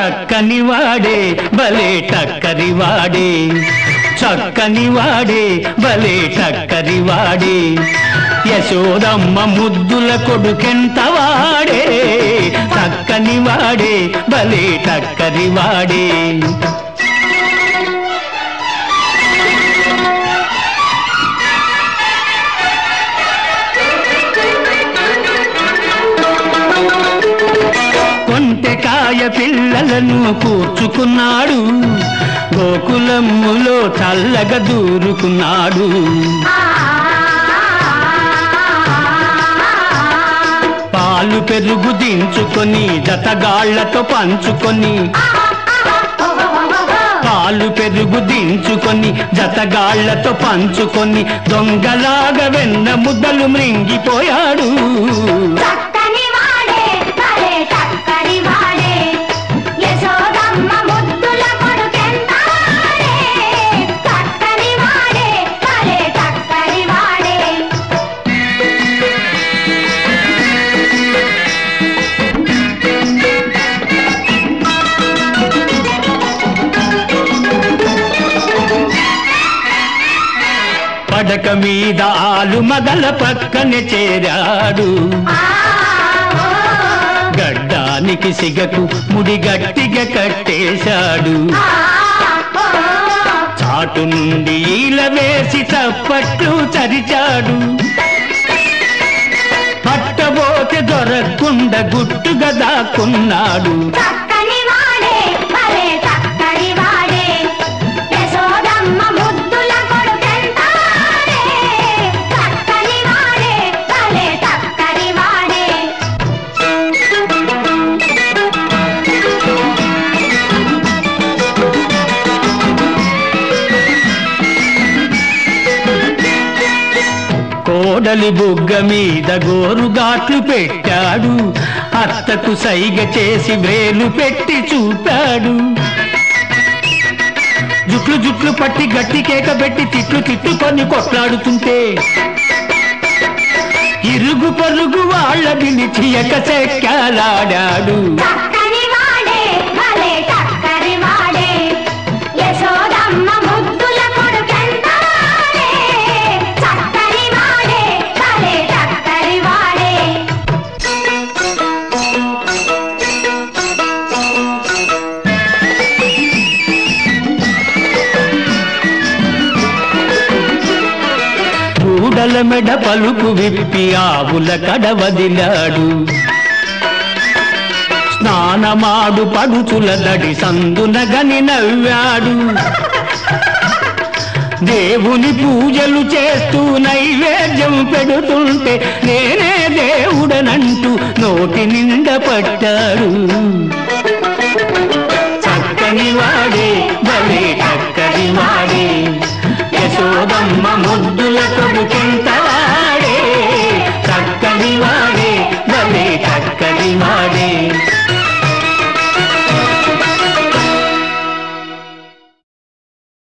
చక్కని వాడే భలే టక్కరి వాడే చక్కని వాడే భలే టక్కరి వాడే యశోదమ్మ ముద్దుల కొడుకెంత వాడే చక్కని వాడే భలే టక్కరి వాడే కొంటెకాయ పిల్లలను కూర్చుకున్నాడు గోకులమ్ములో చల్లగా దూరుకున్నాడు పాలు పెరుగు దించుకొని జతగాళ్లతో పంచుకొని పాలు పెరుగు దించుకొని జతగాళ్లతో పంచుకొని దొంగలాగా వెన్న ముద్దలు మృంగిపోయాడు చక్కని వాడే భలే చక్కని వాడే యశోదమ్మ ముద్దుల కొడుకెంత వాడే చక్కని వాడే భలే చక్కని వాడే పడక మీద ఆలు మదల పక్కనే చేరాడు ఆ ఓ గడ్డానికి సిగకు ముడి గట్టిగా కట్టేశాడు ఆ ఓ చాటు నుండి ఈల వేసి చప్పట్లు చరిచాడు పట్టబోతే దొరకకుండా గుట్టుగా దాక్కున్నాడు చక్కని వాడే భలే చక్కని వాడే యశోదమ్మ ముద్దుల కొడుకెంత వాడే చక్కని వాడే భలే చక్కని వాడే కోడలి బుగ్గ మీద గోరుగాట్లు పెట్టాడు అత్తకు సైగ చేసి వేలు పెట్టి చూపాడు జుట్లు జుట్లు పట్టి గట్టి కేక పెట్టి తిట్లు తిట్టుకొని కొట్లాడుతుంటే ఇరుగు పరుగు వాళ్ళ పిలిచి ఎకచెక్కలాడాడు చక్కని వాడే భలే చక్కని వాడే యశోదమ్మ ముద్దుల కొడుకెంత వాడే చక్కని వాడే భలే చక్కని వాడే కూడల మెడ పలుకు విప్పి ఆవుల కడ వదిలాడు స్నానమాడు పడుచుల దడి సందున గని నవ్వాడు దేవుని పూజలు చేస్తూ నైవేద్యం పెడుతుంటే నేనే దేవుడనంటూ నోటి నిండా పట్టాడు చక్కని వాడే భలే చక్కని వాడే యశోదమ్మ ముద్దుల కొడుకెంత వాడే చక్కని వాడే భలే చక్కని వాడే